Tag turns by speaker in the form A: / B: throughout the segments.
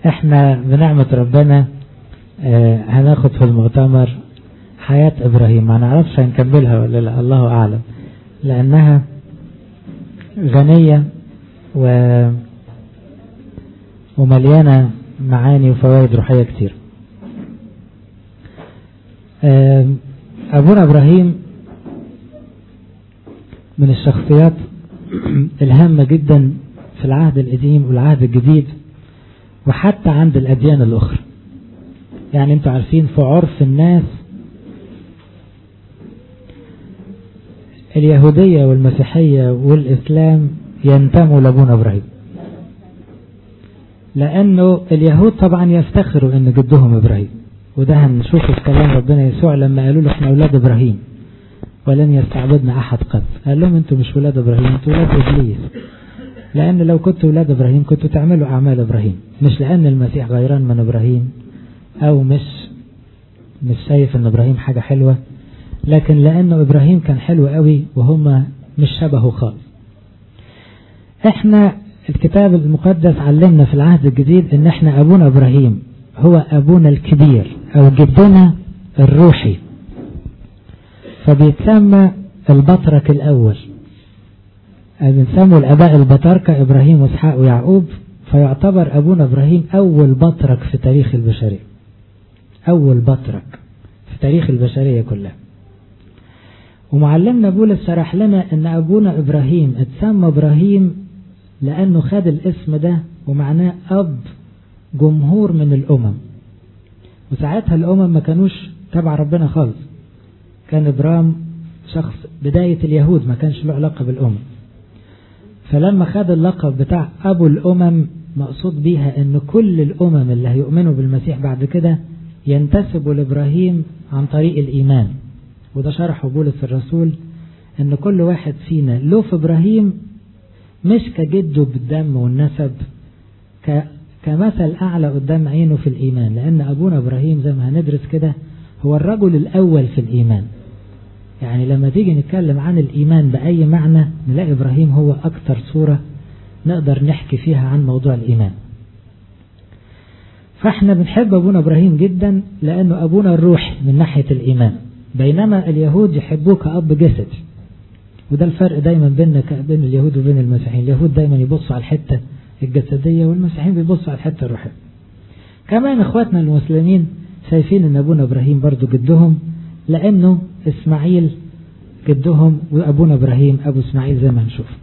A: احنا بنعمة ربنا اه هناخد في المؤتمر حياة ابراهيم ما نعرفش هنكملها ولا لا الله اعلم لانها غنية و ومليانة معاني وفوائد روحية كتير اه ابونا ابراهيم من الشخصيات الهامة جدا في العهد القديم والعهد الجديد وحتى عند الأديان الأخرى يعني انتوا عارفين في عرف الناس اليهودية والمسيحية والإسلام ينتموا لابونا إبراهيم لأنه اليهود طبعا يفتخروا أن جدهم إبراهيم وده هنشوفه في كلام ربنا يسوع لما قالوا له احنا أولاد إبراهيم ولن يستعبدنا أحد قط قال لهم انتوا مش ولاد إبراهيم انتوا ولاد إبليس لأن لو كنتوا ولاد إبراهيم كنتوا تعملوا أعمال إبراهيم مش لأن المسيح غيران من إبراهيم أو مش مش شايف أن إبراهيم حاجة حلوة لكن لأنه إبراهيم كان حلو قوي وهم مش شبهه خالص احنا الكتاب المقدس علمنا في العهد الجديد ان احنا ابونا ابراهيم هو ابونا الكبير او جدنا الروحي فبيتسمى البطرك الاول بنسموا الاباء البطاركة ابراهيم واسحاق ويعقوب فيعتبر ابونا ابراهيم اول بطرك في تاريخ البشرية اول بطرك في تاريخ البشرية كلها ومعلمنا بولس شرح لنا ان ابونا ابراهيم اتسمى ابراهيم لانه خد الاسم ده ومعناه اب جمهور من الامم وساعتها الامم ما كانوش تبع ربنا خالص كان ابرام شخص بداية اليهود ما كانش له علاقة بالامم فلما خد اللقب بتاع ابو الامم مقصود بيها ان كل الامم اللي هيؤمنوا بالمسيح بعد كده ينتسبوا لابراهيم عن طريق الايمان وده شرحه بولس الرسول ان كل واحد فينا له في ابراهيم مش كجده بالدم والنسب ك كمثل اعلى قدام عينه في الايمان لان ابونا ابراهيم زي ما هندرس كده هو الرجل الاول في الايمان يعني لما تيجي نتكلم عن الايمان باي معنى نلاقي ابراهيم هو اكتر صورة نقدر نحكي فيها عن موضوع الايمان فاحنا بنحب ابونا ابراهيم جدا لانه ابونا الروحي من ناحية الايمان بينما اليهود يحبوه كأب جسد وده الفرق دايما بين بين اليهود وبين المسيحيين اليهود دايما يبصوا على الحتة الجسدية والمسيحيين بيبصوا على الحتة الروحية كمان اخواتنا المسلمين شايفين ان ابونا ابراهيم برضو جدهم لانه اسماعيل جدهم وابونا ابراهيم ابو اسماعيل زي ما هنشوف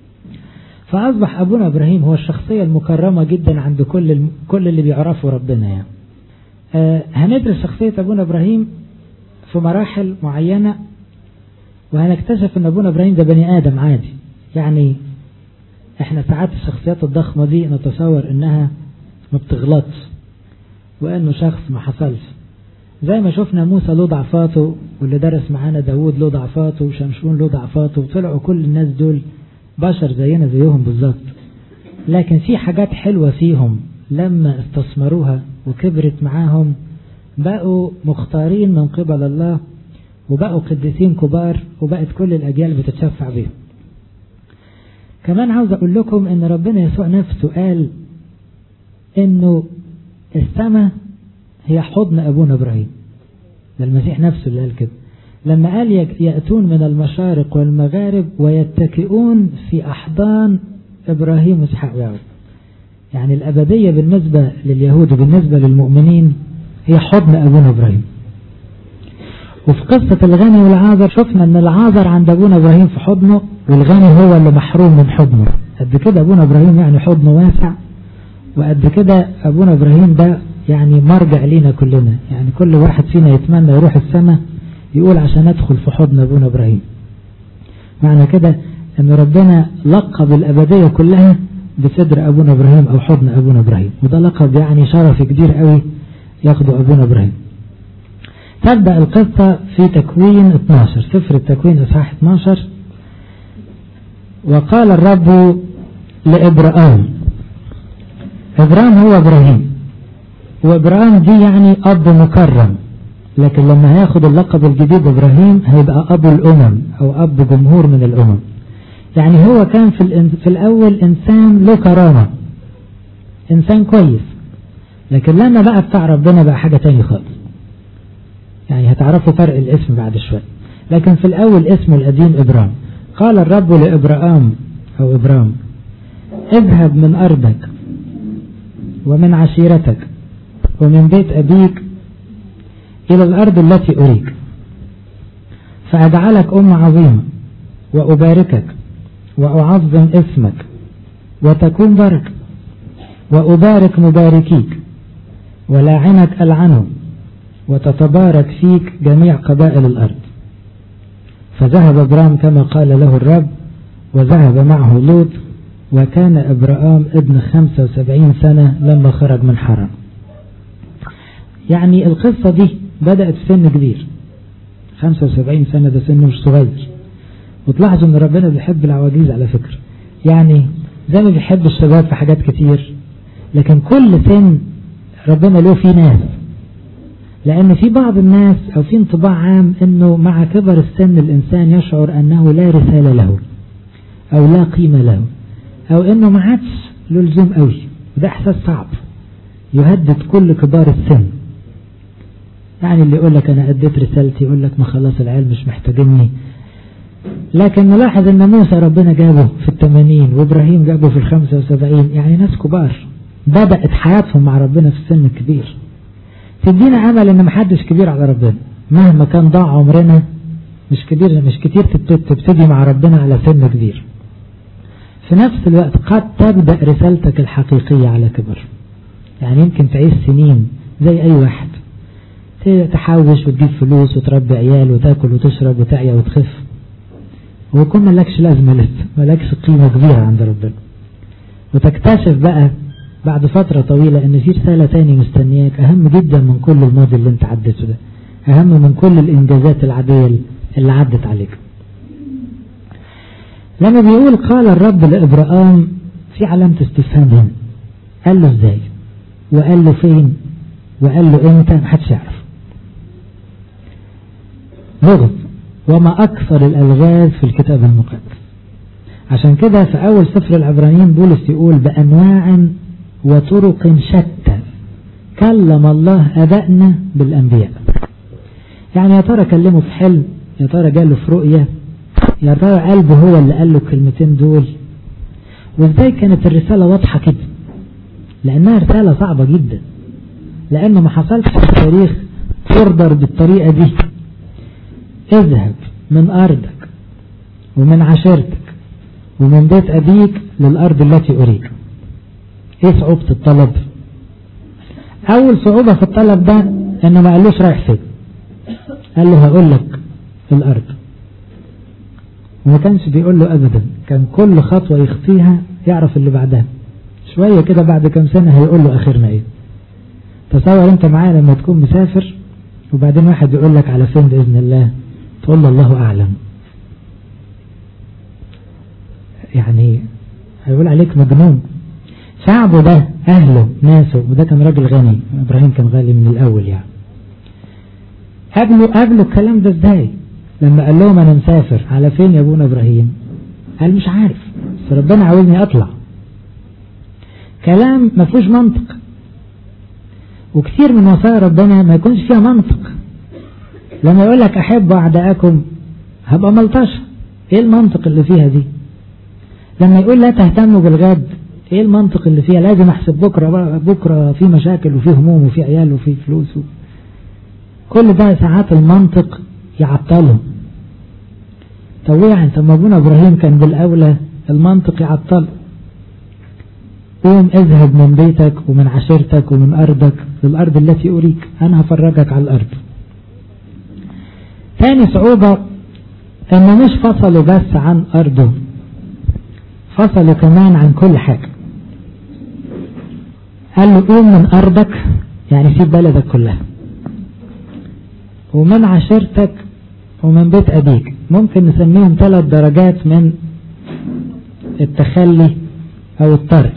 A: فاصبح ابونا ابراهيم هو الشخصية المكرمة جدا عند كل كل اللي بيعرفوا ربنا يعني آه هندرس شخصية ابونا ابراهيم في مراحل معينة وهنكتشف ان ابونا ابراهيم ده بني ادم عادي يعني احنا ساعات الشخصيات الضخمة دي نتصور انها ما بتغلطش وانه شخص ما حصلش زي ما شفنا موسى له ضعفاته واللي درس معانا داود له ضعفاته وشمشون له ضعفاته وطلعوا كل الناس دول بشر زينا زيهم بالظبط لكن في حاجات حلوة فيهم لما استثمروها وكبرت معاهم بقوا مختارين من قبل الله وبقوا قديسين كبار وبقت كل الأجيال بتتشفع بيهم كمان عاوز أقول لكم إن ربنا يسوع نفسه قال إنه السماء هي حضن أبونا إبراهيم ده المسيح نفسه اللي قال كده لما قال يأتون من المشارق والمغارب ويتكئون في أحضان إبراهيم وإسحاق ويعقوب يعني الأبدية بالنسبة لليهود وبالنسبة للمؤمنين هي حضن أبونا إبراهيم وفي قصة الغني والعازر شفنا ان العازر عند ابونا ابراهيم في حضنه والغني هو اللي محروم من حضنه قد كده ابونا ابراهيم يعني حضنه واسع وقد كده ابونا ابراهيم ده يعني مرجع لينا كلنا يعني كل واحد فينا يتمنى يروح السماء يقول عشان ادخل في حضن ابونا ابراهيم معنى كده ان ربنا لقب الابدية كلها بصدر ابونا ابراهيم او حضن ابونا ابراهيم وده لقب يعني شرف كبير قوي ياخده ابونا ابراهيم تبدأ القصة في تكوين 12 سفر التكوين إصحاح 12 وقال الرب لإبراهيم إبراهيم هو إبراهيم وإبراهيم دي يعني أب مكرم لكن لما هياخد اللقب الجديد إبراهيم هيبقى أبو الأمم أو أب جمهور من الأمم يعني هو كان في, في الأول إنسان له كرامة إنسان كويس لكن لما بقى بتاع ربنا بقى حاجة تاني خالص يعني هتعرفوا فرق الاسم بعد شوية لكن في الأول اسمه القديم إبرام قال الرب لإبرام أو إبرام اذهب من أرضك ومن عشيرتك ومن بيت أبيك إلى الأرض التي أريك فأجعلك أم عظيمة وأباركك وأعظم اسمك وتكون بركة وأبارك مباركيك ولاعنك ألعنه وتتبارك فيك جميع قبائل الأرض فذهب إبرام كما قال له الرب وذهب معه لوط وكان إبرام ابن 75 سنة لما خرج من حرم يعني القصة دي بدأت في سن كبير 75 سنة ده سن مش صغير وتلاحظوا ان ربنا بيحب العواجيز على فكرة يعني زي ما بيحب الشباب في حاجات كتير لكن كل سن ربنا له فيه ناس لأن في بعض الناس أو في انطباع عام أنه مع كبر السن الإنسان يشعر أنه لا رسالة له أو لا قيمة له أو أنه ما عادش له لزوم قوي وده إحساس صعب يهدد كل كبار السن يعني اللي يقول لك أنا أديت رسالتي يقول لك ما خلاص العيال مش محتاجيني لكن نلاحظ أن موسى ربنا جابه في الثمانين وإبراهيم جابه في الخمسة وسبعين يعني ناس كبار بدأت حياتهم مع ربنا في السن الكبير تدينا امل ان محدش كبير على ربنا مهما كان ضاع عمرنا مش كبير مش كتير تبتدي مع ربنا على سن كبير في نفس الوقت قد تبدأ رسالتك الحقيقية على كبر يعني يمكن تعيش سنين زي اي واحد تحوش وتجيب فلوس وتربي عيال وتاكل وتشرب وتعيا وتخف ويكون ملكش لازمة لسه ملكش قيمة كبيرة عند ربنا وتكتشف بقى بعد فترة طويلة ان في رسالة تاني مستنياك اهم جدا من كل الماضي اللي انت عدته ده اهم من كل الانجازات العادية اللي عدت عليك لما بيقول قال الرب لابراهام في علامة استفهام هنا قال له ازاي وقال له فين وقال له امتى محدش يعرف لغز وما اكثر الالغاز في الكتاب المقدس عشان كده في اول سفر العبرانيين بولس يقول بانواع وطرق شتى كلم الله أبائنا بالأنبياء يعني يا ترى كلمه في حلم يا ترى جاله في رؤية يا ترى قلبه هو اللي قال له الكلمتين دول وازاي كانت الرسالة واضحة كده لأنها رسالة صعبة جدا لأنه ما حصلش في التاريخ اوردر بالطريقة دي اذهب من أرضك ومن عشيرتك ومن بيت أبيك للأرض التي أريك ايه صعوبة الطلب اول صعوبة في الطلب ده انه ما قالوش رايح فين قال له هقول لك في الارض وما كانش بيقول له ابدا كان كل خطوة يخطيها يعرف اللي بعدها شوية كده بعد كم سنة هيقول له اخرنا ايه تصور انت معايا لما تكون مسافر وبعدين واحد يقول لك على فين باذن الله تقول له الله اعلم يعني هيقول عليك مجنون شعبه ده أهله ناسه وده كان راجل غني إبراهيم كان غالي من الأول يعني قبلوا قبلوا الكلام ده ازاي لما قال لهم أنا مسافر على فين يا أبونا إبراهيم قال مش عارف بس ربنا عاوزني أطلع كلام ما فيهوش منطق وكثير من وصايا ربنا ما يكونش فيها منطق لما يقول لك أحب أعداءكم هبقى ملطشة إيه المنطق اللي فيها دي لما يقول لا تهتموا بالغد ايه المنطق اللي فيها لازم احسب بكرة بكرة في مشاكل وفي هموم وفي عيال وفي فلوس و... كل ده ساعات المنطق يعطله طب يعني طب ما ابونا ابراهيم كان بالاولى المنطق يعطله قوم اذهب من بيتك ومن عشيرتك ومن ارضك للارض التي اريك انا هفرجك على الارض ثاني صعوبة انه مش فصلوا بس عن ارضه فصلوا كمان عن كل حاجة قال له قوم من أرضك يعني سيب بلدك كلها ومن عشيرتك ومن بيت أبيك ممكن نسميهم ثلاث درجات من التخلي أو الترك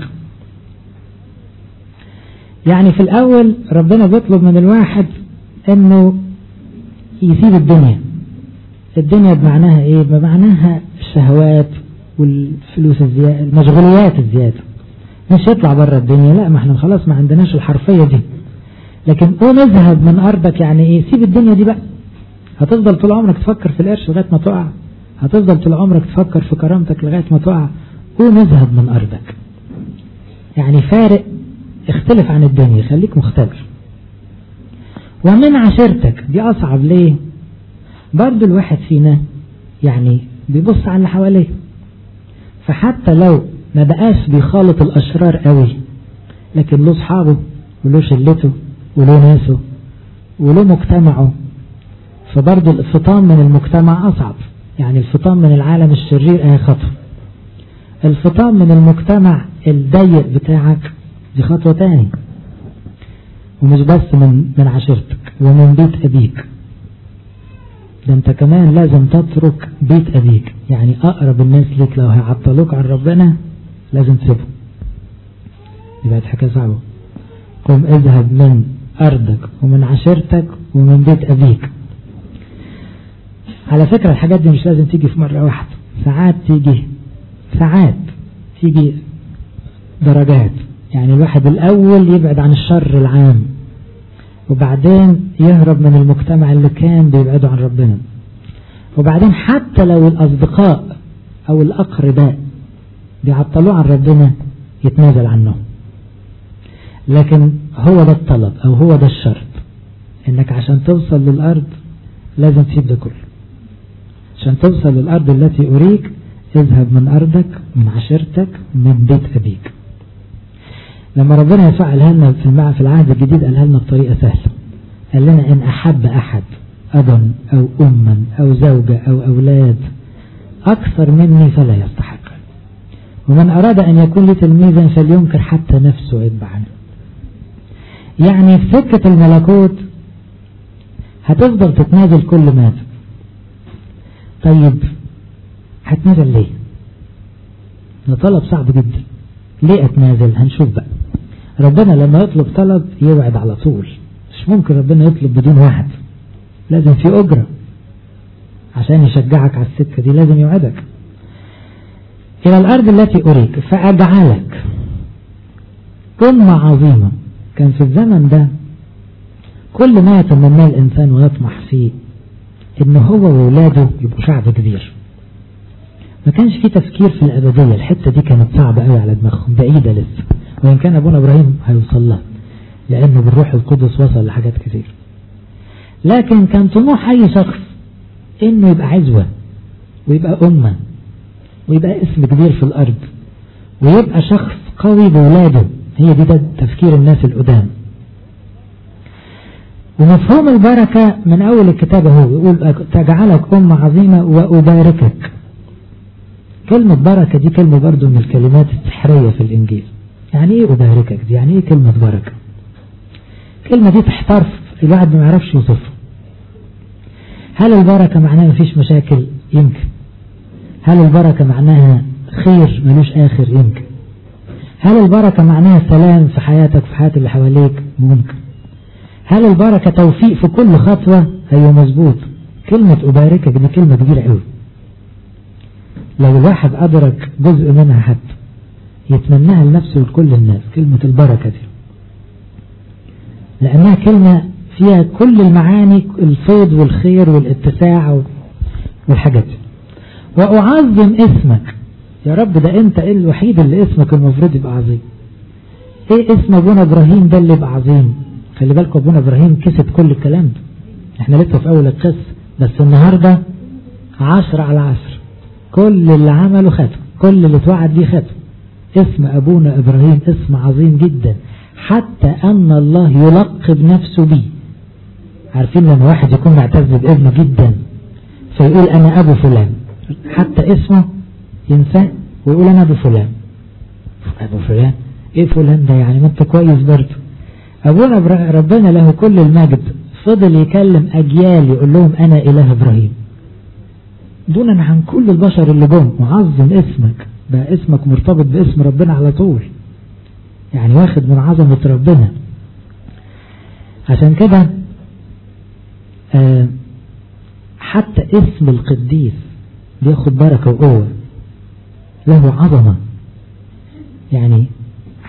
A: يعني في الأول ربنا بيطلب من الواحد أنه يسيب الدنيا الدنيا بمعناها إيه بمعناها الشهوات والفلوس الزيادة المشغوليات الزيادة مش يطلع بره الدنيا لا ما احنا خلاص ما عندناش الحرفية دي لكن قوم اذهب من ارضك يعني ايه سيب الدنيا دي بقى هتفضل طول عمرك تفكر في القرش لغاية ما تقع هتفضل طول عمرك تفكر في كرامتك لغاية ما تقع قوم اذهب من ارضك يعني فارق اختلف عن الدنيا خليك مختلف ومن عشيرتك دي اصعب ليه برضو الواحد فينا يعني بيبص على اللي حواليه فحتى لو ما بقاش بيخالط الاشرار قوي لكن له اصحابه وله شلته وله ناسه وله مجتمعه فبرضه الفطام من المجتمع أصعب يعني الفطام من العالم الشرير أهي خطوة الفطام من المجتمع الضيق بتاعك دي خطوة تاني ومش بس من من عشيرتك ومن بيت أبيك ده انت كمان لازم تترك بيت أبيك يعني أقرب الناس ليك لو هيعطلوك عن ربنا لازم تسيبهم دي بقت حكاية صعبة قم اذهب من أرضك ومن عشيرتك ومن بيت أبيك على فكرة الحاجات دي مش لازم تيجي في مرة واحدة ساعات تيجي ساعات تيجي درجات يعني الواحد الأول يبعد عن الشر العام وبعدين يهرب من المجتمع اللي كان بيبعده عن ربنا وبعدين حتى لو الأصدقاء أو الأقرباء بيعطلوه عن ربنا يتنازل عنهم لكن هو ده الطلب أو هو ده الشرط إنك عشان توصل للأرض لازم تسيب ده كله عشان توصل للأرض التي أريك اذهب من أرضك من عشيرتك من بيت أبيك لما ربنا يسوع قالها لنا في في العهد الجديد قالها لنا بطريقة سهلة قال لنا إن أحب أحد أبا أو أما أو زوجة أو أولاد أكثر مني فلا يستحق ومن أراد أن يكون لي تلميذا فلينكر حتى نفسه ويتبعني يعني في سكة الملكوت هتفضل تتنازل كل مات طيب هتنازل ليه ده طلب صعب جدا ليه اتنازل هنشوف بقى ربنا لما يطلب طلب يوعد على طول مش ممكن ربنا يطلب بدون وعد لازم في أجرة عشان يشجعك على السكة دي لازم يوعدك إلى الأرض التي أريك فأجعلك أمة عظيمة كان في الزمن ده كل ما يتمناه الإنسان ويطمح فيه إن هو وولاده يبقوا شعب كبير ما كانش في تفكير في الأبدية الحتة دي كانت صعبة قوي على دماغهم بعيدة لسه وإن كان أبونا إبراهيم هيوصل لها لأنه بالروح القدس وصل لحاجات كتير لكن كان طموح أي شخص إنه يبقى عزوة ويبقى أمة ويبقى اسم كبير في الأرض ويبقى شخص قوي بولاده هي دي ده تفكير الناس القدام ومفهوم البركة من أول الكتاب هو يقول تجعلك أمة عظيمة وأباركك كلمة بركة دي كلمة برضو من الكلمات السحرية في الإنجيل يعني إيه أباركك دي يعني إيه كلمة بركة كلمة دي تحتار الواحد ما يعرفش يوصفها هل البركة معناها مفيش مشاكل يمكن هل البركة معناها خير ملوش آخر يمكن هل البركة معناها سلام في حياتك في حياة اللي حواليك ممكن هل البركة توفيق في كل خطوة أيوة مظبوط كلمة أباركك دي كلمة كبيرة قوي لو الواحد أدرك جزء منها حتى يتمناها لنفسه ولكل الناس كلمة البركة دي لأنها كلمة فيها كل المعاني الفيض والخير والاتساع والحاجات دي وأعظم اسمك يا رب ده انت الوحيد اللي اسمك المفروض يبقى عظيم ايه اسم ابونا ابراهيم ده اللي يبقى عظيم خلي بالكم ابونا ابراهيم كسب كل الكلام ده احنا لسه في اول القصة بس النهاردة عشر على عشر كل اللي عمله ختم كل اللي اتوعد بيه ختم اسم ابونا ابراهيم اسم عظيم جدا حتى ان الله يلقب نفسه بيه عارفين لما واحد يكون معتز بابنه جدا فيقول انا ابو فلان حتى اسمه ينساه ويقول انا ابو فلان ابو فلان ايه فلان ده يعني ما انت كويس برضه ابونا ربنا له كل المجد فضل يكلم اجيال يقول لهم انا اله ابراهيم دونا عن كل البشر اللي جم معظم اسمك بقى اسمك مرتبط باسم ربنا على طول يعني واخد من عظمة ربنا عشان كده آه حتى اسم القديس بياخد بركة وقوة له عظمة يعني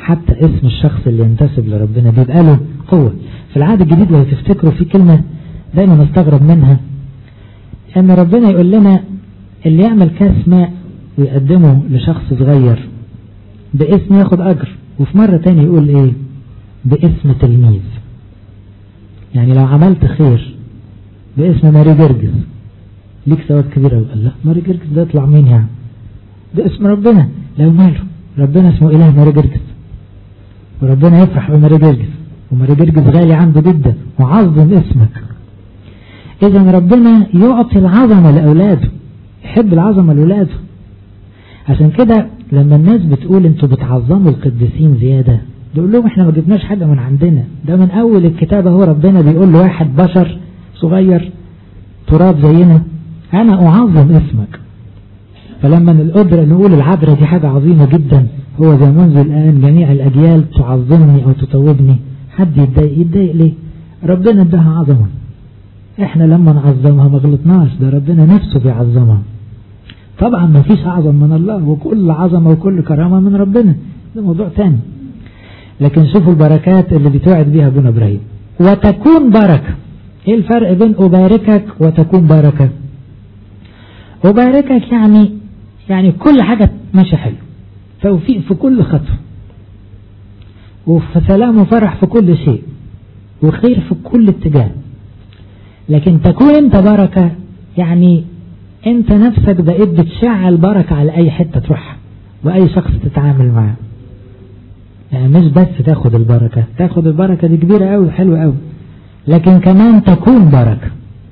A: حتى اسم الشخص اللي ينتسب لربنا بيبقى له قوة في العهد الجديد لو تفتكروا في كلمة دايما نستغرب منها ان ربنا يقول لنا اللي يعمل كاس ماء ويقدمه لشخص صغير باسم ياخد اجر وفي مرة تاني يقول ايه باسم تلميذ يعني لو عملت خير باسم ماري جرجس ليك ثواب كبير قوي الله ماري جرجس ده يطلع مين يعني باسم ربنا لو ماله ربنا اسمه اله ماري جرجس وربنا يفرح بماري جرجس وماري جرجس غالي عنده جدا وعظم اسمك اذا ربنا يعطي العظمة لاولاده يحب العظمة لاولاده عشان كده لما الناس بتقول انتوا بتعظموا القديسين زيادة بيقول لهم احنا ما جبناش حاجة من عندنا ده من اول الكتاب هو ربنا بيقول لواحد بشر صغير تراب زينا انا اعظم اسمك فلما القدرة نقول العبرة دي حاجة عظيمة جدا هو زي منذ الآن جميع الأجيال تعظمني أو تطوبني حد يتضايق يتضايق ليه ربنا اداها عظمة احنا لما نعظمها ما غلطناش ده ربنا نفسه بيعظمها طبعا ما فيش أعظم من الله وكل عظمة وكل كرامة من ربنا ده موضوع تاني لكن شوفوا البركات اللي بتوعد بيها ابونا ابراهيم وتكون بركة ايه الفرق بين أباركك وتكون بركة أباركك يعني يعني كل حاجة ماشية حلو توفيق في كل خطوة وفي سلام وفرح في كل شيء وخير في كل اتجاه لكن تكون انت بركة يعني انت نفسك بقيت بتشعل بركة على اي حتة تروحها واي شخص تتعامل معاه يعني مش بس تاخد البركة تاخد البركة دي كبيرة قوي وحلوة قوي لكن كمان تكون بركة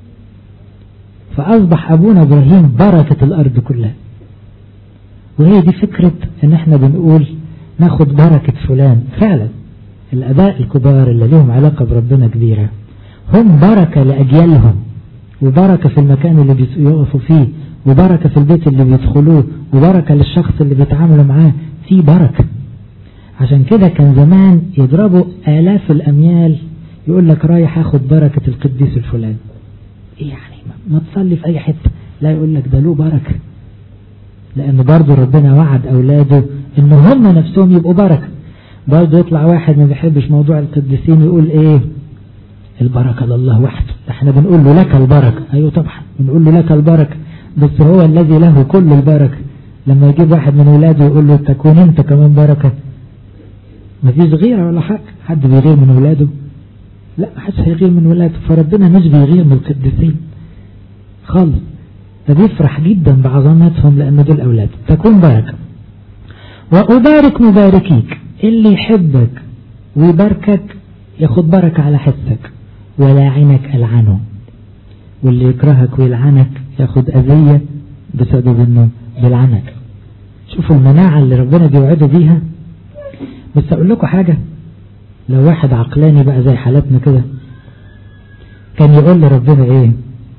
A: فأصبح أبونا إبراهيم بركة الأرض كلها وهي دي فكرة ان احنا بنقول ناخد بركة فلان فعلا الاباء الكبار اللي لهم علاقة بربنا كبيرة هم بركة لأجيالهم وبركة في المكان اللي بيقفوا فيه وبركة في البيت اللي بيدخلوه وبركة للشخص اللي بيتعاملوا معاه في بركة عشان كده كان زمان يضربوا آلاف الأميال يقول لك رايح اخد بركة القديس الفلاني ايه يعني ما تصلي في اي حتة لا يقول لك ده له بركة لأن برضه ربنا وعد أولاده إن هم نفسهم يبقوا بركة برضه يطلع واحد ما بيحبش موضوع القديسين يقول إيه البركة لله وحده احنا بنقول له لك البركة أيوه طبعا بنقول له لك البركة بس هو الذي له كل البركة لما يجيب واحد من ولاده يقول له تكون انت كمان بركة مفيش غيرة ولا حاجة حد بيغير من ولاده لا محدش هيغير من ولاده فربنا مش بيغير من القديسين خالص ده بيفرح جدا بعظمتهم لأن دول أولاد تكون بركة وأبارك مباركيك اللي يحبك ويباركك ياخد بركة على حسك ولاعنك ألعنه واللي يكرهك ويلعنك ياخد أذية بسبب انه بيلعنك شوفوا المناعة اللي ربنا بيوعده بيها بس اقول لكم حاجة لو واحد عقلاني بقى زي حالتنا كده كان يقول لربنا ايه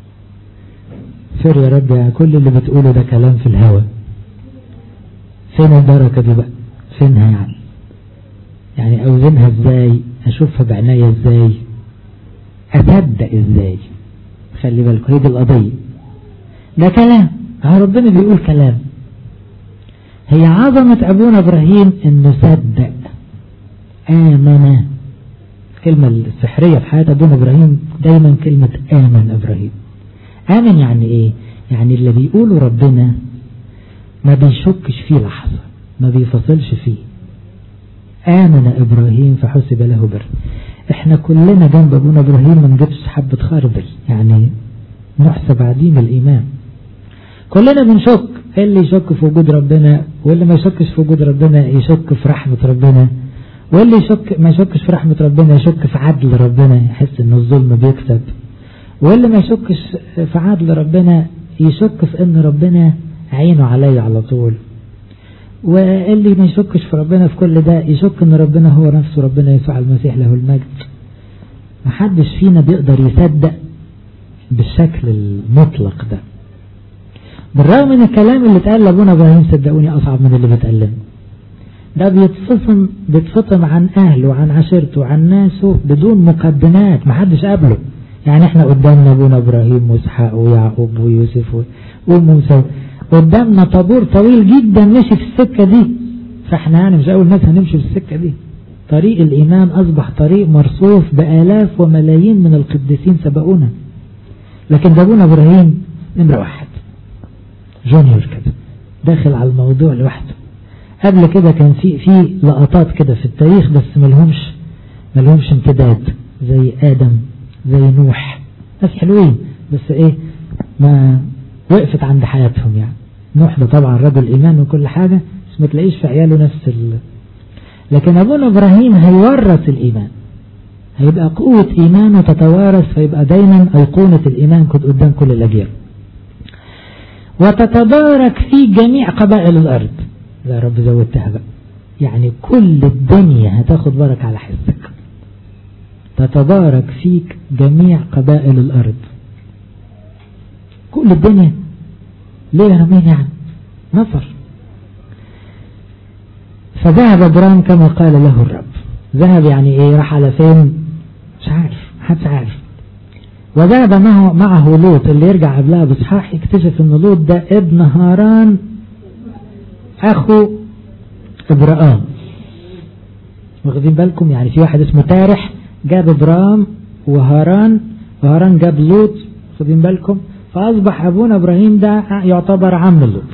A: سر يا رب يعني كل اللي بتقوله ده كلام في الهوا فين البركة دي بقى فينها يعني يعني اوزنها ازاي اشوفها بعناية ازاي اصدق ازاي خلي بالكم هي دي القضية ده كلام ها ربنا بيقول كلام هي عظمة ابونا ابراهيم انه صدق امن الكلمة السحرية في حياة ابونا ابراهيم دايما كلمة امن ابراهيم آمن يعني إيه يعني اللي بيقوله ربنا ما بيشكش فيه لحظة ما بيفصلش فيه آمن إبراهيم فحسب له بر إحنا كلنا جنب أبونا إبراهيم ما نجيبش حبة خردل يعني نحسب عديم الإيمان كلنا بنشك اللي يشك في وجود ربنا واللي ما يشكش في وجود ربنا يشك في رحمة ربنا واللي يشك ما يشكش في رحمة ربنا يشك في عدل ربنا يحس ان الظلم بيكسب واللي ما يشكش في عدل ربنا يشك في ان ربنا عينه علي على طول واللي ما يشكش في ربنا في كل ده يشك ان ربنا هو نفسه ربنا يسوع المسيح له المجد محدش فينا بيقدر يصدق بالشكل المطلق ده بالرغم من الكلام اللي اتقال لابونا ابراهيم صدقوني اصعب من اللي بيتقال لنا ده بيتفصم بيتفصم عن اهله وعن عشيرته وعن ناسه بدون مقدمات محدش قابله يعني احنا قدامنا ابونا ابراهيم واسحاق ويعقوب ويوسف وموسى قدامنا طابور طويل جدا مشي في السكة دي فاحنا يعني مش أول ناس هنمشي في السكة دي طريق الإيمان أصبح طريق مرصوف بآلاف وملايين من القديسين سبقونا لكن ده أبونا إبراهيم نمرة واحد جونيور كده داخل على الموضوع لوحده قبل كده كان في في لقطات كده في التاريخ بس ملهمش ملهمش امتداد زي آدم زي نوح ناس حلوين بس ايه ما وقفت عند حياتهم يعني نوح ده طبعا رجل ايمان وكل حاجة بس ما تلاقيش في عياله نفس ال لكن ابونا ابراهيم هيورث الايمان هيبقى قوة ايمانه تتوارث فيبقى دايما ايقونة الايمان كنت قدام كل الاجيال وتتبارك في جميع قبائل الارض يا رب زودتها بقى يعني كل الدنيا هتاخد بركة على حسك تتبارك فيك جميع قبائل الأرض كل الدنيا ليه يا مين يعني نصر فذهب ابرام كما قال له الرب ذهب يعني ايه راح على فين مش عارف محدش عارف وذهب معه معه لوط اللي يرجع قبلها بصحاح يكتشف ان لوط ده ابن هاران اخو ابراهام واخدين بالكم يعني في واحد اسمه تارح جاب ابرام وهاران وهاران جاب لوط واخدين بالكم فاصبح ابونا ابراهيم ده يعتبر عم لوط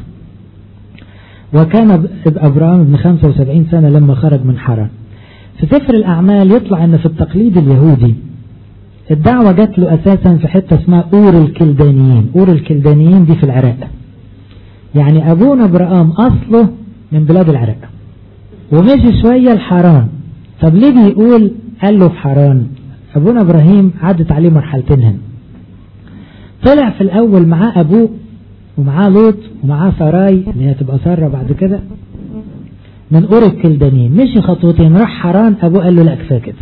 A: وكان ابراهام ابن 75 سنة لما خرج من حران في سفر الاعمال يطلع ان في التقليد اليهودي الدعوة جات له اساسا في حتة اسمها اور الكلدانيين اور الكلدانيين دي في العراق يعني ابونا ابراهام اصله من بلاد العراق ومشي شوية لحران طب ليه بيقول قال له في حران ابونا ابراهيم عدت عليه مرحلتين هنا طلع في الاول معاه ابوه ومعاه لوط ومعاه سراي اللي هي تبقى ساره بعد كده من اور الكلدانيين مشي خطوتين راح حران ابوه قال له لا كفايه كده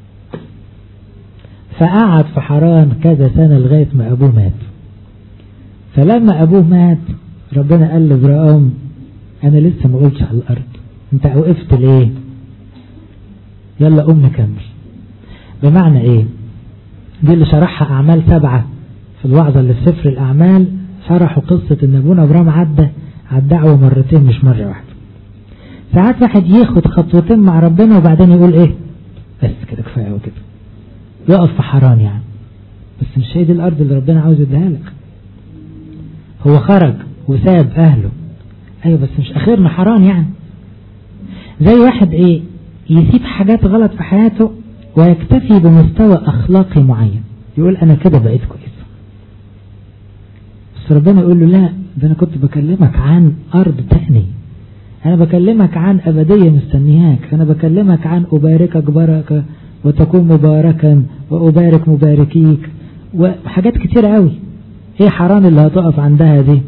A: فقعد في حران كذا سنه لغايه ما ابوه مات فلما ابوه مات ربنا قال لابراهيم انا لسه ما قلتش على الارض انت وقفت ليه يلا قوم نكمل بمعنى ايه دي اللي شرحها اعمال سبعة في الوعظة اللي في سفر الاعمال شرحوا قصة ان ابونا ابراهيم عدى على الدعوة مرتين مش مرة واحدة ساعات واحد ياخد خطوتين مع ربنا وبعدين يقول ايه بس كده كفاية وكده يقف في حرام يعني بس مش هي دي الارض اللي ربنا عاوز يديها لك هو خرج وساب اهله ايوه بس مش اخرنا حرام يعني زي واحد ايه يسيب حاجات غلط في حياته ويكتفي بمستوى اخلاقي معين يقول انا كده بقيت كويس بس ربنا يقول له لا ده انا كنت بكلمك عن ارض تاني انا بكلمك عن ابدية مستنياك انا بكلمك عن اباركك بركة وتكون مباركا وابارك مباركيك وحاجات كتير قوي ايه حرام اللي هتقف عندها دي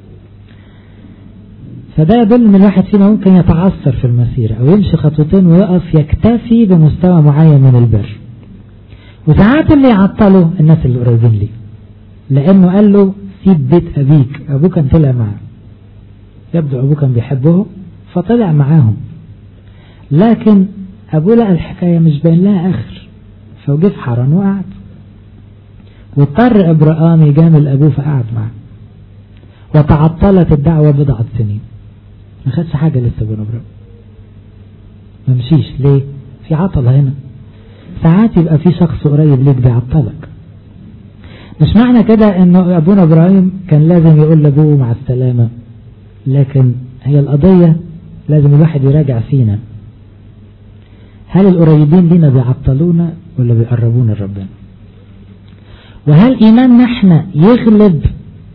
A: فده يدل ان الواحد فينا ممكن يتعثر في المسيرة او يمشي خطوتين ويقف يكتفي بمستوى معين من البر وساعات اللي يعطله الناس اللي قريبين ليه لانه قال له سيب بيت ابيك ابوه كان طلع معاه يبدو ابوه كان بيحبه فطلع معاهم لكن ابوه لقى الحكاية مش باين لها اخر فوجه في حران وقعد واضطر ابراهام يجامل ابوه فقعد معاه وتعطلت الدعوة بضعة سنين ما خدش حاجة لسه ابونا ابراهيم ما مشيش ليه في عطل هنا ساعات يبقى في شخص قريب ليك بيعطلك مش معنى كده انه ابونا ابراهيم كان لازم يقول لابوه مع السلامة لكن هي القضية لازم الواحد يراجع فينا هل القريبين لنا بيعطلونا ولا بيقربونا لربنا وهل ايماننا احنا يغلب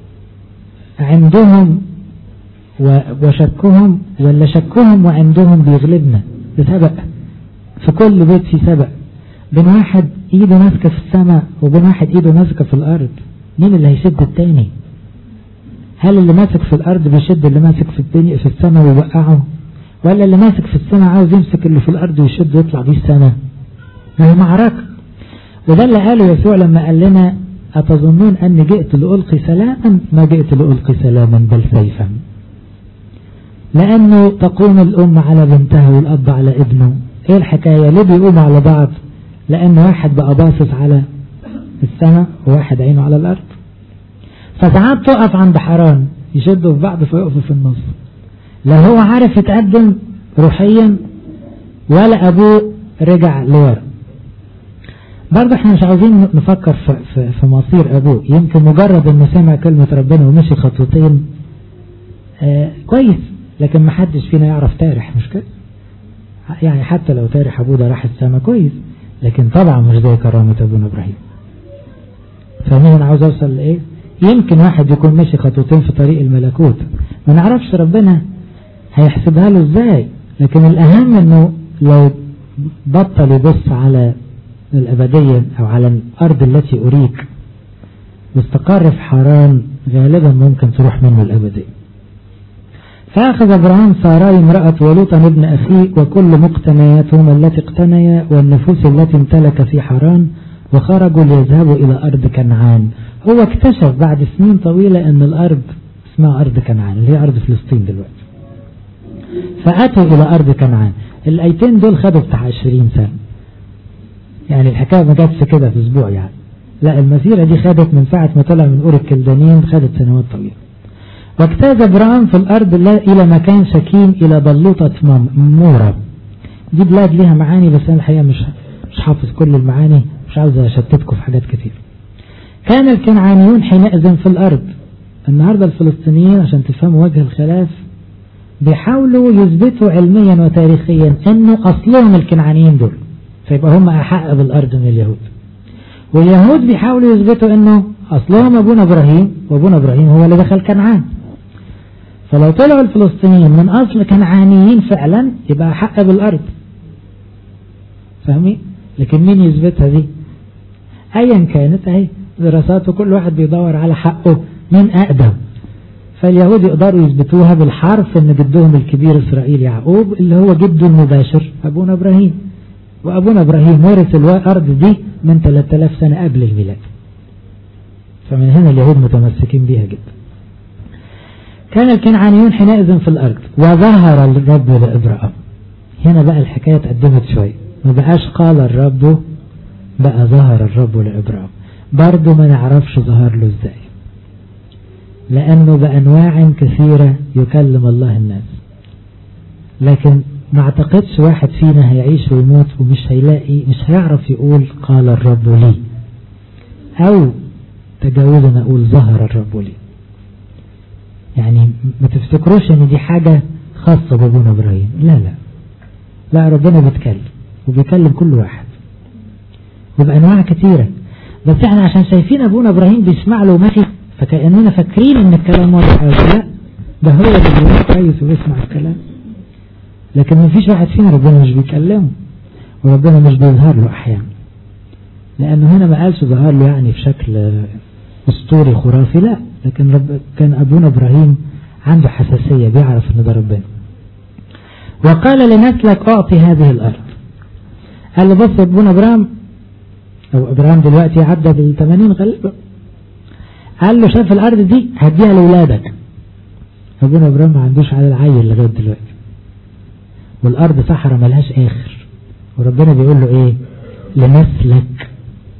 A: عندهم وشكهم ولا شكهم وعندهم بيغلبنا ده سبق في كل بيت في سبق بين واحد ايده ماسكه في السماء وبين واحد ايده ماسكه في الارض مين اللي هيشد التاني هل اللي ماسك في الارض بيشد اللي ماسك في الدنيا في السماء ويوقعه ولا اللي ماسك في السماء عاوز يمسك اللي في الارض ويشد ويطلع بيه السماء ما هي معركه وده اللي قاله يسوع لما قال لنا أتظنون أني جئت لألقي سلاما ما جئت لألقي سلاما بل سيفا لأنه تقوم الأم على بنتها والأب على ابنه إيه الحكاية ليه بيقوموا على بعض لأن واحد بقى باصص على السماء وواحد عينه على الأرض فساعات تقف عند حران يشدوا في بعض فيقفوا في النص لا هو عارف يتقدم روحيا ولا أبوه رجع لورا برضه احنا مش عاوزين نفكر في, في, في مصير أبوه يمكن مجرد انه سمع كلمة ربنا ومشي خطوتين آه كويس لكن ما حدش فينا يعرف تارح مش كده يعني حتى لو تارح أبوه ده راح السما كويس لكن طبعا مش زي كرامة أبونا إبراهيم فاهمين أنا عاوز أوصل لإيه يمكن واحد يكون ماشي خطوتين في طريق الملكوت ما نعرفش ربنا هيحسبها له ازاي لكن الأهم أنه لو بطل يبص على الأبدية أو على الأرض التي أريك واستقر في حران غالبا ممكن تروح منه الأبدية فأخذ إبراهيم ساراي امرأة ولوطا ابن أخيه وكل مقتنياتهم التي اقتنيا والنفوس التي امتلك في حران وخرجوا ليذهبوا إلى أرض كنعان هو اكتشف بعد سنين طويلة أن الأرض اسمها أرض كنعان اللي هي أرض فلسطين دلوقتي فأتوا إلى أرض كنعان الأيتين دول خدوا بتاع 20 سنة يعني الحكاية ما جاتش كده في أسبوع يعني لا المسيرة دي خدت من ساعة ما طلع من أور الكلدانيين خدت سنوات طويلة واجتاز ابراهيم في الأرض إلى مكان شكيم إلى بلوطة مورا دي بلاد ليها معاني بس أنا الحقيقة مش مش حافظ كل المعاني مش عاوز أشتتكم في حاجات كتير كان الكنعانيون حينئذ في الأرض النهاردة الفلسطينيين عشان تفهموا وجه الخلاف بيحاولوا يثبتوا علميا وتاريخيا انه اصلهم الكنعانيين دول فيبقى هم احق بالارض من اليهود واليهود بيحاولوا يثبتوا انه اصلهم ابونا ابراهيم وابونا ابراهيم هو اللي دخل كنعان فلو طلعوا الفلسطينيين من اصل كنعانيين فعلا يبقى احق بالارض فاهمين لكن مين يثبتها دي ايا كانت اهي دراسات وكل واحد بيدور على حقه مين اقدم فاليهود يقدروا يثبتوها بالحرف ان جدهم الكبير اسرائيل يعقوب اللي هو جده المباشر ابونا ابراهيم وابونا ابراهيم ورث الارض دي من 3000 سنة قبل الميلاد فمن هنا اليهود متمسكين بيها جدا كان الكنعانيون حينئذ في الارض وظهر الرب لابراهيم هنا بقى الحكاية اتقدمت شوية ما بقاش قال الرب بقى ظهر الرب لابراهيم برضه ما نعرفش ظهر له ازاي لأنه بأنواع كثيرة يكلم الله الناس لكن ما اعتقدش واحد فينا هيعيش ويموت ومش هيلاقي مش هيعرف يقول قال الرب لي أو تجاوزنا أقول ظهر الرب لي يعني ما تفتكروش ان دي حاجة خاصة بابونا ابراهيم لا لا لا ربنا بيتكلم وبيكلم كل واحد وبأنواع كثيرة بس احنا عشان شايفين ابونا ابراهيم بيسمع له ماشي فكأننا فاكرين ان الكلام واضح لا ده هو اللي بيقول كويس وبيسمع الكلام لكن ما فيش واحد فينا ربنا مش بيكلمه وربنا مش بيظهر له احيانا لانه هنا ما قالش ظهر له يعني في شكل اسطوري خرافي لا لكن رب كان ابونا ابراهيم عنده حساسية بيعرف ان ده ربنا وقال لنسلك اعطي هذه الارض قال له بص ابونا ابراهيم او ابراهيم دلوقتي عدى بال 80 غالبا قال له شاف الارض دي هديها لاولادك ابونا ابراهيم ما عندوش على العيل لغايه دلوقتي والارض صحراء ملهاش اخر وربنا بيقول له ايه لنسلك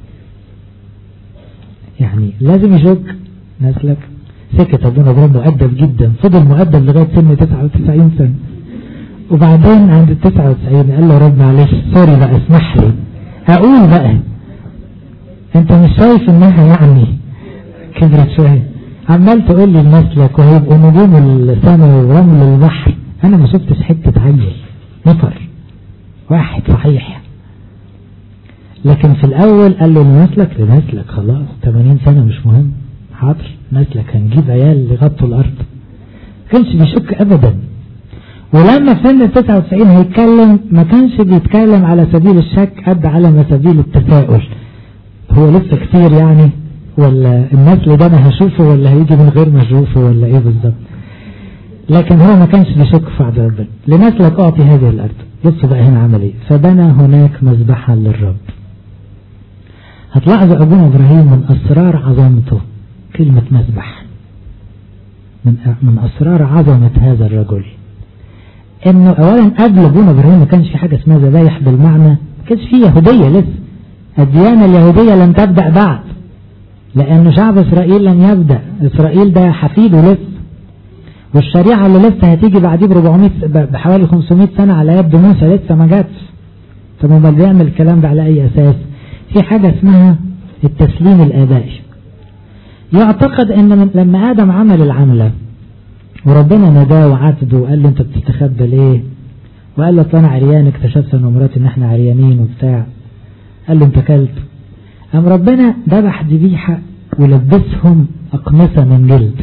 A: يعني لازم يشك نسلك سكت ابونا ابراهيم مؤدب جدا فضل مؤدب لغايه سن 99 سنه وبعدين عند ال 99 قال له رب معلش سوري بقى اسمح لي اقول بقى انت مش شايف انها يعني كبرت شوية عمال تقول لي لنسلك وهيبقوا نجوم السماء ورمل البحر انا ما شفتش حتة عيل نفر واحد صحيح لكن في الاول قال له لنسلك لنسلك خلاص 80 سنة مش مهم حاضر نسلك هنجيب عيال يغطوا الارض كانش بيشك ابدا ولما في سن 99 هيتكلم ما كانش بيتكلم على سبيل الشك قد على سبيل التساؤل هو لسه كتير يعني ولا النسل ده انا هشوفه ولا هيجي من غير ما اشوفه ولا ايه بالظبط لكن هو ما كانش بيشك في عبد ربنا لنسلك اعطي هذه الارض بصوا بقى هنا عمل ايه فبنى هناك مذبحا للرب هتلاحظوا ابونا ابراهيم من اسرار عظمته كلمة مذبح من من اسرار عظمة هذا الرجل انه اولا قبل ابونا ابراهيم ما كانش في حاجة اسمها ذبايح بالمعنى ما كانش في يهودية لسه الديانة اليهودية لم تبدأ بعد لأن شعب إسرائيل لم يبدأ إسرائيل ده حفيده لسه والشريعة اللي لسه هتيجي بعديه ب 400 بحوالي 500 سنة على يد موسى لسه ما جاتش طب امال بيعمل الكلام ده على اي اساس في حاجة اسمها التسليم الابائي يعتقد ان لما ادم عمل العملة وربنا ناداه وعاتبه وقال له انت بتستخبى ليه وقال له انا عريان اكتشفت انا ومراتي ان احنا عريانين وبتاع قال له انت كلب قام ربنا ذبح ذبيحة ولبسهم أقمصة من جلد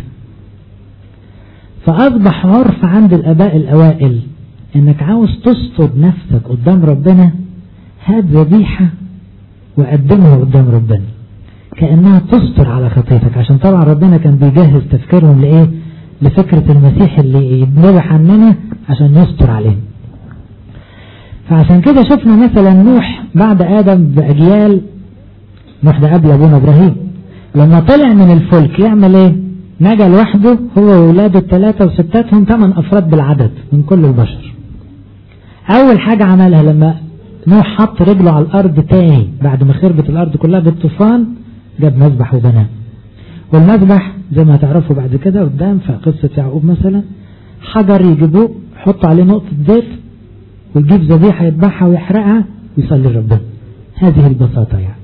A: فأصبح عرف عند الآباء الأوائل إنك عاوز تستر نفسك قدام ربنا هات ذبيحة وقدمها قدام ربنا كأنها تستر على خطيتك عشان طبعا ربنا كان بيجهز تفكيرهم لإيه لفكرة المسيح اللي يتذبح عننا عشان يستر عليهم فعشان كده شفنا مثلا نوح بعد آدم بأجيال نوح ده قبل أبونا إبراهيم لما طلع من الفلك يعمل إيه نجا لوحده هو وولاده الثلاثة وستاتهم ثمان أفراد بالعدد من كل البشر أول حاجة عملها لما نوح حط رجله على الأرض تاني بعد ما خربت الأرض كلها بالطوفان جاب مذبح وبناه والمذبح زي ما هتعرفوا بعد كده قدام في قصة يعقوب مثلا حجر يجيبوه يحط عليه نقطة زيت ويجيب ذبيحة يذبحها ويحرقها ويصلي ربنا هذه البساطة يعني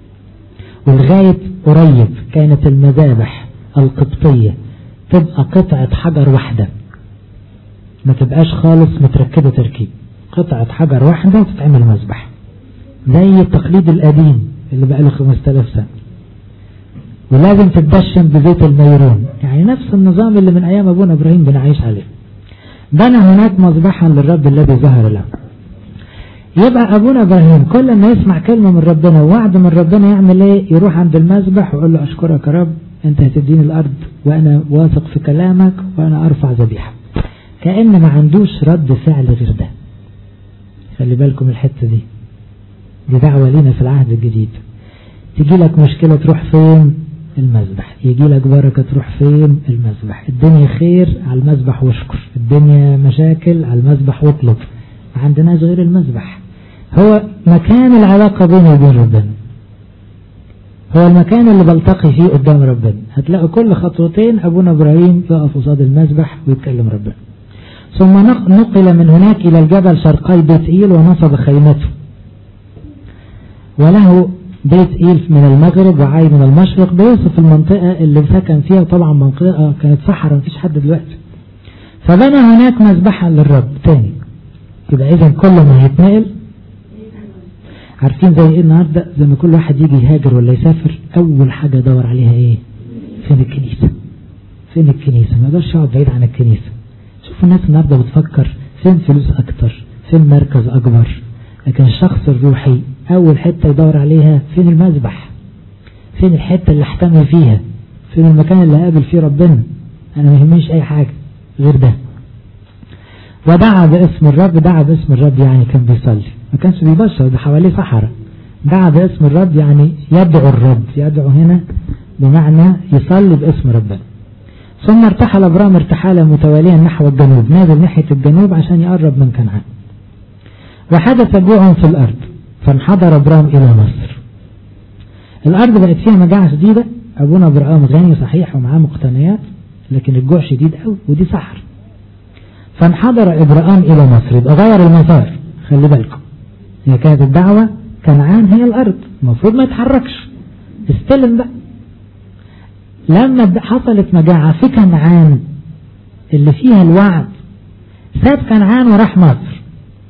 A: ولغاية قريب كانت المذابح القبطية تبقى قطعة حجر واحدة ما تبقاش خالص متركبة تركيب قطعة حجر واحدة وتتعمل مذبح زي التقليد القديم اللي بقى له 5000 سنة ولازم تتدشن بزيت الميرون يعني نفس النظام اللي من أيام أبونا إبراهيم بنعيش عليه بنى هناك مذبحا للرب الذي ظهر له يبقى أبونا إبراهيم كل ما يسمع كلمة من ربنا ووعد من ربنا يعمل إيه يروح عند المذبح ويقول له أشكرك يا رب أنت هتديني الأرض وأنا واثق في كلامك وأنا أرفع ذبيحة كأن ما عندوش رد فعل غير ده خلي بالكم الحتة دي دي دعوة لينا في العهد الجديد تيجي لك مشكلة تروح فين المذبح يجي لك بركة تروح فين المذبح الدنيا خير على المذبح واشكر الدنيا مشاكل على المذبح واطلب ما عندناش غير المذبح هو مكان العلاقة بيني وبين ربنا هو المكان اللي بلتقي فيه قدام ربنا هتلاقوا كل خطوتين أبونا إبراهيم يقف قصاد المذبح ويتكلم ربنا ثم نقل من هناك إلى الجبل شرقي بيت إيل ونصب خيمته وله بيت إيل من المغرب وعاي من المشرق بيوصف المنطقة اللي سكن فيها طبعا منطقة كانت صحراء مفيش حد دلوقتي فبنى هناك مذبحا للرب تاني يبقى إذا كل ما هيتنقل عارفين زي ايه النهاردة زي ما كل واحد يجي يهاجر ولا يسافر أول حاجة يدور عليها ايه فين الكنيسة فين الكنيسة ما يقدرش يقعد بعيد عن الكنيسة شوفوا الناس النهاردة بتفكر فين فلوس أكتر فين مركز أكبر لكن الشخص الروحي أول حتة يدور عليها فين المذبح فين الحتة اللي احتمي فيها فين المكان اللي قابل فيه ربنا أنا ما يهمنيش أي حاجة غير ده ودعا باسم الرب دعا باسم الرب يعني كان بيصلي ما كانش بيبشر ده حواليه صحراء دعا باسم الرب يعني يدعو الرب يدعو هنا بمعنى يصلي باسم ربنا ثم ارتحل ابرام ارتحالا متواليا نحو الجنوب نازل ناحية الجنوب عشان يقرب من كنعان وحدث جوع في الأرض فانحدر ابرام إلى مصر الأرض بقت فيها مجاعة شديدة أبونا ابراهيم غني صحيح ومعاه مقتنيات لكن الجوع شديد قوي ودي صحر فانحدر إبراهيم إلى مصر يبقى غير المسار خلي بالكم هي كانت الدعوة كنعان هي الأرض المفروض ما يتحركش استلم بقى لما حصلت مجاعة في كنعان اللي فيها الوعد ساب كنعان وراح مصر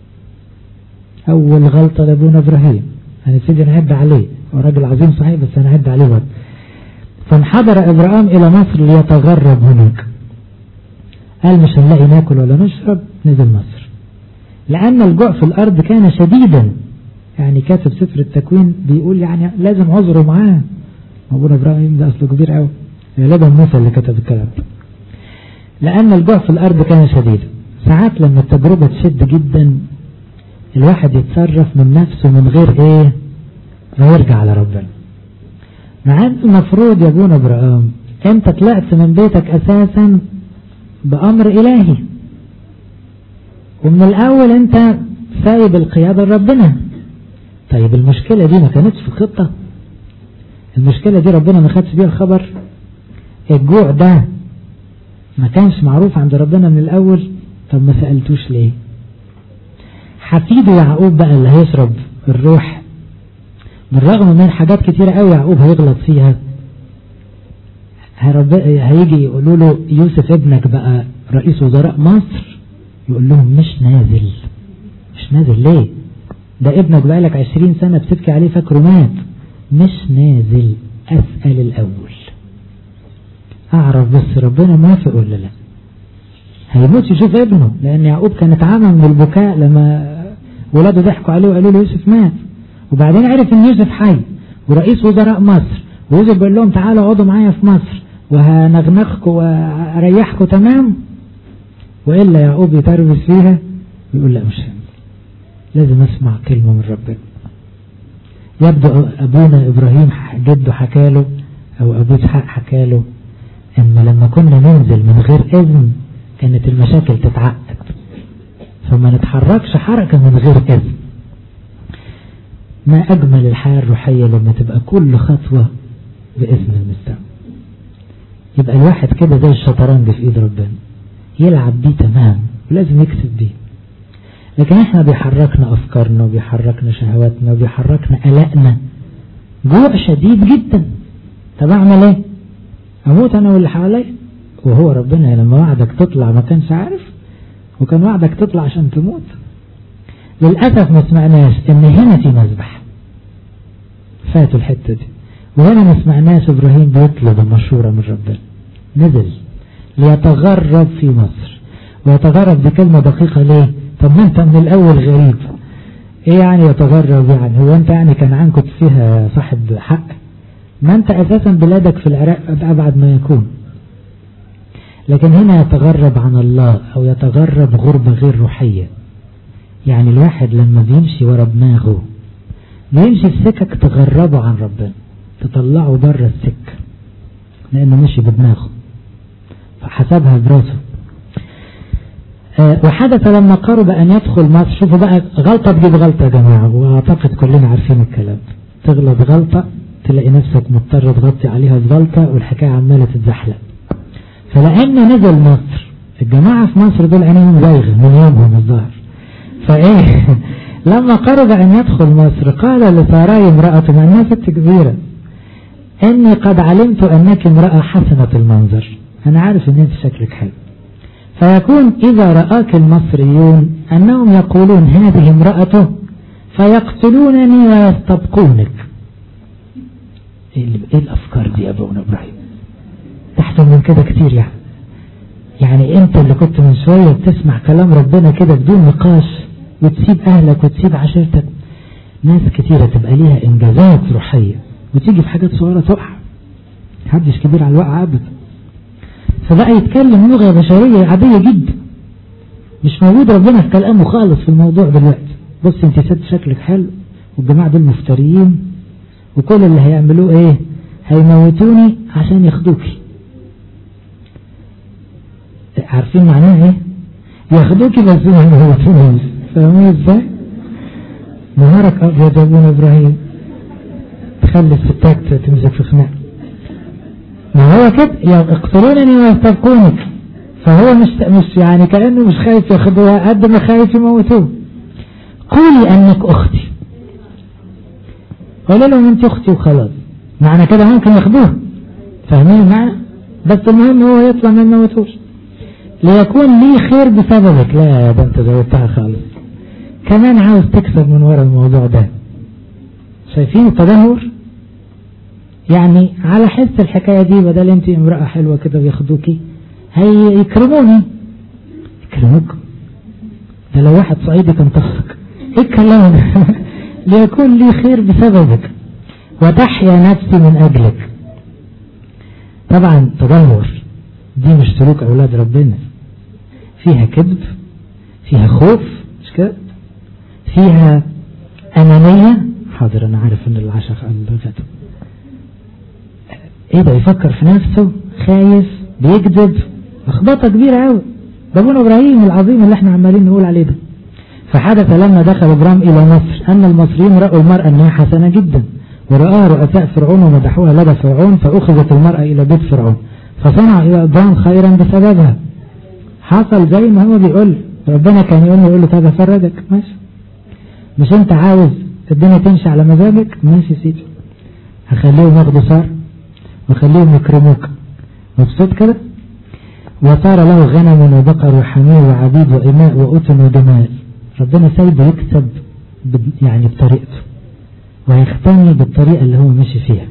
A: أول غلطة لأبونا إبراهيم هنبتدي نعد عليه هو راجل عظيم صحيح بس هنعد عليه برضه فانحدر إبراهيم إلى مصر ليتغرب هناك قال مش هنلاقي ناكل ولا نشرب نزل مصر لأن الجوع في الأرض كان شديدا يعني كاتب سفر التكوين بيقول يعني لازم عذره معاه أبونا إبراهيم ده أصله كبير قوي غالبا موسى اللي كتب الكلام ده لأن الجوع في الأرض كان شديدا ساعات لما التجربة تشد جدا الواحد يتصرف من نفسه من غير ايه ما يرجع على ربنا مع ان المفروض يا ابونا ابراهيم انت طلعت من بيتك اساسا بامر الهي ومن الاول انت سايب القيادة لربنا طيب المشكلة دي ما كانتش في الخطة المشكلة دي ربنا ما خدش بيها الخبر الجوع ده ما كانش معروف عند ربنا من الأول طب ما سألتوش ليه حفيده يعقوب بقى اللي هيشرب الروح بالرغم من حاجات كتيرة قوي يعقوب هيغلط فيها هيجي يقولوا له يوسف ابنك بقى رئيس وزراء مصر يقول لهم مش نازل مش نازل ليه ده ابنك بقالك عشرين سنة بتبكي عليه فاكره مات مش نازل أسأل الأول أعرف بس ربنا موافق ولا لا هيموت يشوف ابنه لأن يعقوب كان اتعمى من البكاء لما ولاده ضحكوا عليه وقالوا له يوسف مات وبعدين عرف ان يوسف حي ورئيس وزراء مصر ويوسف بيقول لهم تعالوا اقعدوا معايا في مصر وهنغنغكم واريحكم تمام والا يعقوب يتربس فيها ويقول لا مش هم. لازم اسمع كلمة من ربنا يبدو ابونا ابراهيم جده حكاله او ابو اسحاق حكاله ان لما كنا ننزل من غير اذن كانت المشاكل تتعقد فما نتحركش حركة من غير اذن ما اجمل الحياة الروحية لما تبقى كل خطوة باذن المستوى يبقى الواحد كده زي الشطرنج في ايد ربنا يلعب بيه تمام ولازم يكسب بيه لكن احنا بيحركنا افكارنا وبيحركنا شهواتنا وبيحركنا قلقنا جوع شديد جدا طب اعمل ايه اموت انا واللي حواليا وهو ربنا لما وعدك تطلع ما كانش عارف وكان وعدك تطلع عشان تموت للأسف ما سمعناش ان هنا في مذبح فاتوا الحتة دي وهنا ما سمعناش ابراهيم بيطلب المشورة من ربنا نزل ليتغرب في مصر ويتغرب دي كلمة دقيقة ليه طب ما انت من الاول غريب ايه يعني يتغرب يعني هو انت يعني كان عنكم فيها صاحب حق ما انت اساسا بلادك في العراق ابعد ما يكون لكن هنا يتغرب عن الله او يتغرب غربة غير روحية يعني الواحد لما بيمشي ورا دماغه بيمشي في سكك تغربه عن ربنا تطلعه بره السكة لانه مشي بدماغه فحسبها براسه أه وحدث لما قرب ان يدخل مصر شوفوا بقى غلطة تجيب غلطة يا جماعة واعتقد كلنا عارفين الكلام تغلط غلطة تلاقي نفسك مضطر تغطي عليها بغلطة والحكاية عمالة تتزحلق فلأن نزل مصر الجماعة في مصر دول عينيهم زايغة من يومهم الظاهر فايه لما قرب ان يدخل مصر قال لساراي امرأة مع انها ست كبيرة اني قد علمت انك امرأة حسنة المنظر انا عارف ان انت شكلك حلو فيكون اذا رآك المصريون انهم يقولون هذه امرأته فيقتلونني ويستبقونك ايه الافكار دي يا ابونا ابراهيم احسن من كده كتير يعني يعني انت اللي كنت من شوية بتسمع كلام ربنا كده بدون نقاش وتسيب اهلك وتسيب عشيرتك ناس كتيرة تبقى ليها انجازات روحية وتيجي في حاجات صغيرة تقع محدش كبير على الوقع ابدا فبقى يتكلم لغة بشرية عادية جدا مش موجود ربنا في كلامه خالص في الموضوع دلوقتي بص انت ست شكلك حلو والجماعة دول مفتريين وكل اللي هيعملوه ايه هيموتوني عشان ياخدوكي عارفين معناها ايه ياخدوكي بس ما يموتونيش فاهمين ازاي نهارك ابيض يا ابونا ابراهيم تخلي الستات تمسك في خناق ما هو كده يقتلونني ويستبقونك فهو مش مش يعني كانه مش خايف ياخدوها قد ما خايف يموتوه قولي انك اختي قولي لهم انت اختي وخلاص معنى كده ممكن ياخدوها فاهمين المعنى بس المهم هو يطلع ما يموتوش ليكون لي خير بسببك لا ده انت زودتها خالص كمان عاوز تكسب من ورا الموضوع ده شايفين التدهور يعني على حس الحكاية دي بدل انت امرأة حلوة كده بياخدوكي هيكرموني يكرموك ده لو واحد صعيدي كان طخك ايه الكلام ليكون لي خير بسببك وتحيا نفسي من اجلك طبعا تدهور دي مش سلوك اولاد ربنا فيها كذب فيها خوف مش كده فيها انانية حاضر انا عارف ان العشاء غدا ايه ده يفكر في نفسه خايف بيكذب لخبطه كبيره قوي ده ابونا ابراهيم العظيم اللي احنا عمالين نقول عليه ده فحدث لما دخل ابراهيم الى مصر ان المصريين راوا المراه انها حسنه جدا ورآها رؤساء فرعون ومدحوها لدى فرعون فاخذت المراه الى بيت فرعون فصنع ابراهيم خيرا بسببها حصل زي ما هو بيقول ربنا كان يقول له يقول له طب افرجك ماشي مش انت عاوز الدنيا تمشي على مزاجك ماشي سيدي هخليهم ياخدوا صار وخليهم يكرموك مبسوط كده وصار له غنم وبقر وحمير وعبيد وإماء وأتن ودماء ربنا سايبه يكسب يعني بطريقته ويختني بالطريقة اللي هو ماشي فيها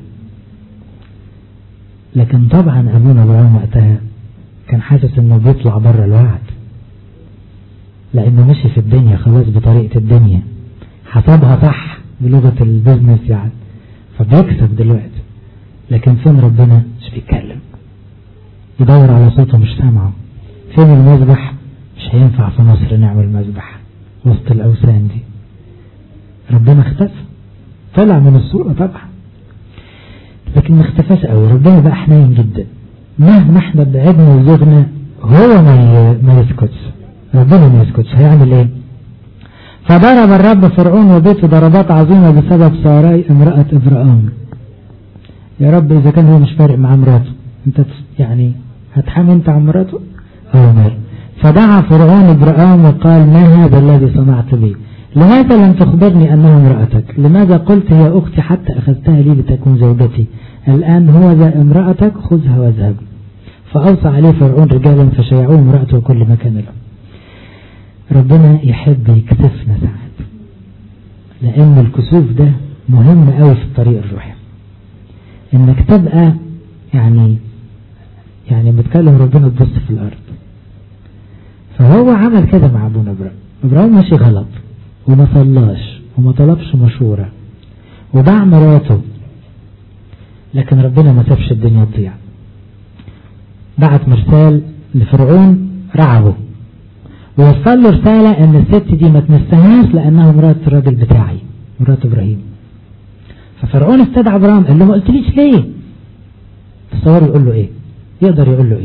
A: لكن طبعا أبونا إبراهيم وقتها كان حاسس انه بيطلع بره الوعد لانه مشي في الدنيا خلاص بطريقة الدنيا حسبها صح بلغة البيزنس يعني فبيكسب دلوقتي لكن فين ربنا مش بيتكلم يدور على صوته مش سامعه فين المذبح مش هينفع في مصر نعمل مذبح وسط الأوثان دي ربنا اختفى طلع من الصورة طبعا لكن ما اختفاش قوي ربنا بقى حنين جدا مهما احنا بعدنا وزغنا هو ما ما يسكتش ربنا ما يسكتش هيعمل ايه فضرب الرب فرعون وبيته ضربات عظيمة بسبب ساراي امرأة ابراهيم يا رب اذا كان هو مش فارق مع مراته انت يعني هتحامي انت عن مراته هو مال فدعا فرعون ابراهيم وقال ما هذا الذي صنعت بي لماذا لم تخبرني انها امرأتك لماذا قلت هي اختي حتى اخذتها لي لتكون زوجتي الان هو ذا امرأتك خذها واذهب فأوصى عليه فرعون رجالا فشيعوه امرأته كل مكان له ربنا يحب يكسفنا ساعات لأن الكسوف ده مهم قوي في الطريق الروحي انك تبقى يعني يعني بتكلم ربنا تبص في الارض فهو عمل كده مع ابونا ابراهيم ابراهيم ماشي غلط وما صلاش وما طلبش مشورة وباع مراته لكن ربنا ما سابش الدنيا تضيع بعت مرسال لفرعون رعبه ووصل له رسالة ان الست دي ما تمسهاش لانها مرات الراجل بتاعي مرات ابراهيم ففرعون استدعى ابراهيم قال له ما قلتليش ليه تصور يقول له ايه يقدر يقول له ايه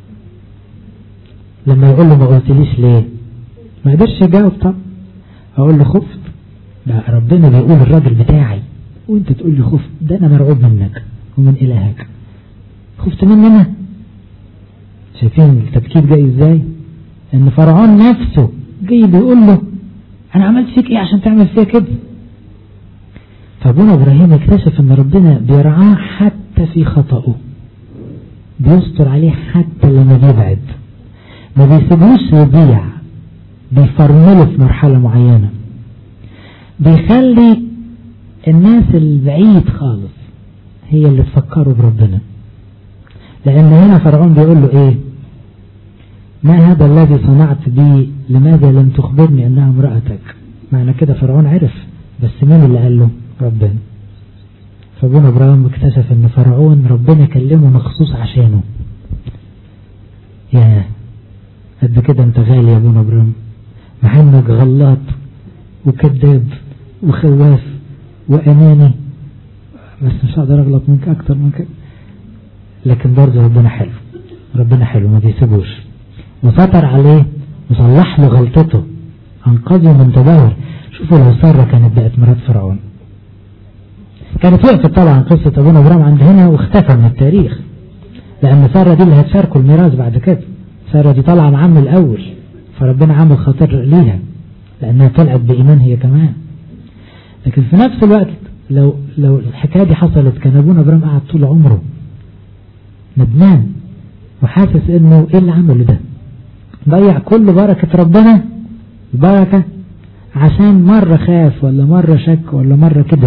A: لما يقول له ما قلتليش ليه ما قدرش يجاوب طب اقول له خفت ده ربنا بيقول الراجل بتاعي وانت تقول لي خفت ده انا مرعوب منك ومن الهك خفت مني انا شايفين التفكير جاي ازاي ان فرعون نفسه جاي بيقول له انا عملت فيك ايه عشان تعمل فيا كده فابونا ابراهيم اكتشف ان ربنا بيرعاه حتى في خطأه بيستر عليه حتى لما بيبعد ما بيسيبوش يضيع بيفرمله في مرحلة معينة بيخلي الناس البعيد خالص هي اللي تفكروا بربنا لأن هنا فرعون بيقول له إيه ما هذا الذي صنعت بي لماذا لم تخبرني أنها امرأتك معنى كده فرعون عرف بس مين اللي قال له ربنا فابونا ابراهيم اكتشف ان فرعون ربنا كلمه مخصوص عشانه يا قد كده انت غالي يا ابونا ابراهيم مع انك غلاط وكذاب وخواف واناني بس مش هقدر اغلط منك اكتر من كده لكن برضه ربنا حلو ربنا حلو ما بيسيبوش وسطر عليه وصلح له غلطته انقذه من تدهور شوفوا لو سارة كانت بقت مرات فرعون كانت وقفت طبعا قصة ابونا ابراهيم عند هنا واختفى من التاريخ لان سارة دي اللي هتشاركوا الميراث بعد كده سارة دي طالعة معاه من الاول فربنا عامل خاطر ليها لانها طلعت بايمان هي كمان لكن في نفس الوقت لو لو الحكاية دي حصلت كان ابونا ابراهيم قعد طول عمره ندمان وحاسس انه ايه اللي عمله ده ضيع كل بركة ربنا بركة عشان مرة خاف ولا مرة شك ولا مرة كذب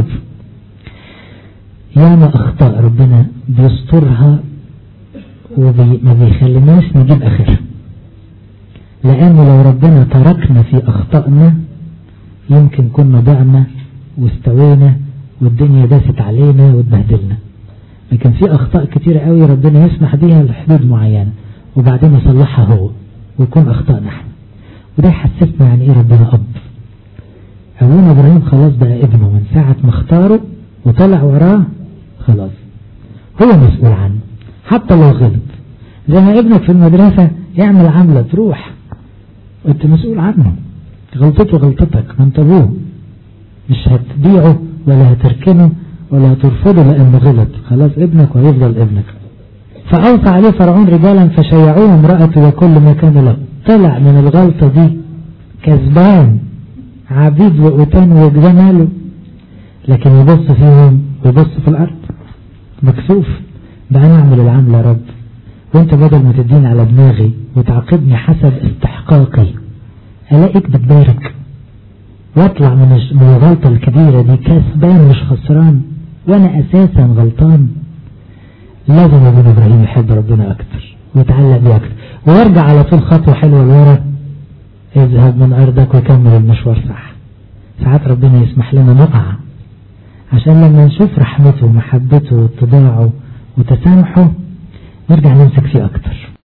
A: ياما اخطاء ربنا بيسترها وما بيخليناش نجيب اخرها لانه لو ربنا تركنا في اخطائنا يمكن كنا ضعنا واستوينا والدنيا داست علينا واتبهدلنا لكن في اخطاء كتيرة قوي ربنا يسمح بيها لحدود معينة وبعدين يصلحها هو ويكون اخطاء نحن وده يحسسنا يعني ايه ربنا اب ابونا ابراهيم خلاص بقى ابنه من ساعة ما اختاره وطلع وراه خلاص هو مسؤول عنه حتى لو غلط زي ما ابنك في المدرسة يعمل عملة تروح وانت مسؤول عنه غلطته غلطتك ما انت ابوه مش هتبيعه ولا هتركنه ولا هترفضه لانه غلط خلاص ابنك وهيفضل ابنك فأوصى عليه فرعون رجالا فشيعوه امرأته وكل ما كان له طلع من الغلطة دي كسبان عبيد وأتان وجماله لكن يبص فيهم ويبص في الأرض مكسوف بقى أنا أعمل العمل يا رب وانت بدل ما تديني على دماغي وتعاقبني حسب استحقاقي ألاقيك بتبارك واطلع من من الغلطة الكبيرة دي كسبان مش خسران وانا اساسا غلطان لازم ابن ابراهيم يحب ربنا اكتر ويتعلق بيه اكتر ويرجع على طول خطوة حلوة لورا اذهب من ارضك وكمل المشوار صح ساعات ربنا يسمح لنا نقع عشان لما نشوف رحمته ومحبته واتباعه وتسامحه نرجع نمسك فيه اكتر